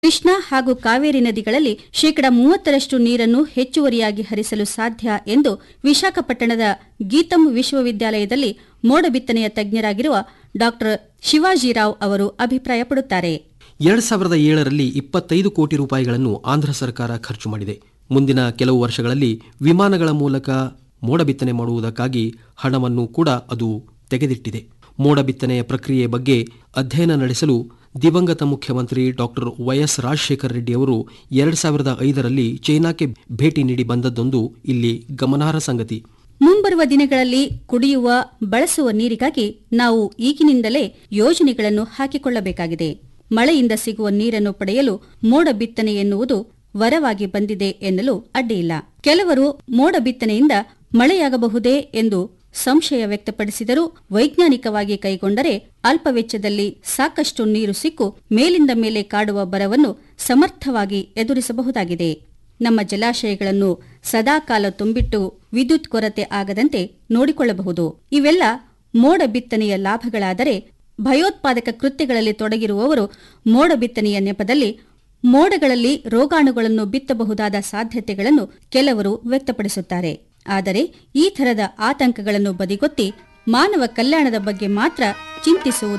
ಕೃಷ್ಣಾ ಹಾಗೂ ಕಾವೇರಿ ನದಿಗಳಲ್ಲಿ ಶೇಕಡ ಮೂವತ್ತರಷ್ಟು ನೀರನ್ನು ಹೆಚ್ಚುವರಿಯಾಗಿ ಹರಿಸಲು ಸಾಧ್ಯ ಎಂದು ವಿಶಾಖಪಟ್ಟಣದ ಗೀತಂ ವಿಶ್ವವಿದ್ಯಾಲಯದಲ್ಲಿ ಮೋಡ ಬಿತ್ತನೆಯ ತಜ್ಞರಾಗಿರುವ ಡಾ ಶಿವಾಜಿರಾವ್ ಅವರು ಅಭಿಪ್ರಾಯಪಡುತ್ತಾರೆ ಎರಡ್ ಸಾವಿರದ ಏಳರಲ್ಲಿ ಇಪ್ಪತ್ತೈದು ಕೋಟಿ ರೂಪಾಯಿಗಳನ್ನು ಆಂಧ್ರ ಸರ್ಕಾರ ಖರ್ಚು ಮಾಡಿದೆ ಮುಂದಿನ ಕೆಲವು ವರ್ಷಗಳಲ್ಲಿ ವಿಮಾನಗಳ ಮೂಲಕ ಮೋಡ ಬಿತ್ತನೆ ಮಾಡುವುದಕ್ಕಾಗಿ ಹಣವನ್ನು ಕೂಡ ಅದು ತೆಗೆದಿಟ್ಟಿದೆ ಮೋಡ ಬಿತ್ತನೆಯ ಪ್ರಕ್ರಿಯೆ ಬಗ್ಗೆ ಅಧ್ಯಯನ ನಡೆಸಲು ದಿವಂಗತ ಮುಖ್ಯಮಂತ್ರಿ ಡಾಕ್ಟರ್ ವೈಎಸ್ ರಾಜಶೇಖರ ರೆಡ್ಡಿ ಅವರು ಎರಡ್ ಸಾವಿರದ ಐದರಲ್ಲಿ ಚೈನಾಕ್ಕೆ ಭೇಟಿ ನೀಡಿ ಬಂದದ್ದೊಂದು ಇಲ್ಲಿ ಗಮನಾರ್ಹ ಸಂಗತಿ ಮುಂಬರುವ ದಿನಗಳಲ್ಲಿ ಕುಡಿಯುವ ಬಳಸುವ ನೀರಿಗಾಗಿ ನಾವು ಈಗಿನಿಂದಲೇ ಯೋಜನೆಗಳನ್ನು ಹಾಕಿಕೊಳ್ಳಬೇಕಾಗಿದೆ ಮಳೆಯಿಂದ ಸಿಗುವ ನೀರನ್ನು ಪಡೆಯಲು ಮೋಡ ಬಿತ್ತನೆ ಎನ್ನುವುದು ವರವಾಗಿ ಬಂದಿದೆ ಎನ್ನಲು ಅಡ್ಡಿಯಿಲ್ಲ ಕೆಲವರು ಮೋಡ ಬಿತ್ತನೆಯಿಂದ ಮಳೆಯಾಗಬಹುದೇ ಎಂದು ಸಂಶಯ ವ್ಯಕ್ತಪಡಿಸಿದರೂ ವೈಜ್ಞಾನಿಕವಾಗಿ ಕೈಗೊಂಡರೆ ಅಲ್ಪ ವೆಚ್ಚದಲ್ಲಿ ಸಾಕಷ್ಟು ನೀರು ಸಿಕ್ಕು ಮೇಲಿಂದ ಮೇಲೆ ಕಾಡುವ ಬರವನ್ನು ಸಮರ್ಥವಾಗಿ ಎದುರಿಸಬಹುದಾಗಿದೆ ನಮ್ಮ ಜಲಾಶಯಗಳನ್ನು ಸದಾಕಾಲ ತುಂಬಿಟ್ಟು ವಿದ್ಯುತ್ ಕೊರತೆ ಆಗದಂತೆ ನೋಡಿಕೊಳ್ಳಬಹುದು ಇವೆಲ್ಲ ಮೋಡ ಬಿತ್ತನೆಯ ಲಾಭಗಳಾದರೆ ಭಯೋತ್ಪಾದಕ ಕೃತ್ಯಗಳಲ್ಲಿ ತೊಡಗಿರುವವರು ಮೋಡ ಬಿತ್ತನೆಯ ನೆಪದಲ್ಲಿ ಮೋಡಗಳಲ್ಲಿ ರೋಗಾಣುಗಳನ್ನು ಬಿತ್ತಬಹುದಾದ ಸಾಧ್ಯತೆಗಳನ್ನು ಕೆಲವರು ವ್ಯಕ್ತಪಡಿಸುತ್ತಾರೆ ಆದರೆ ಈ ಥರದ ಆತಂಕಗಳನ್ನು ಬದಿಗೊತ್ತಿ ಮಾನವ ಕಲ್ಯಾಣದ ಬಗ್ಗೆ ಮಾತ್ರ ಚಿಂತಿಸುವುದು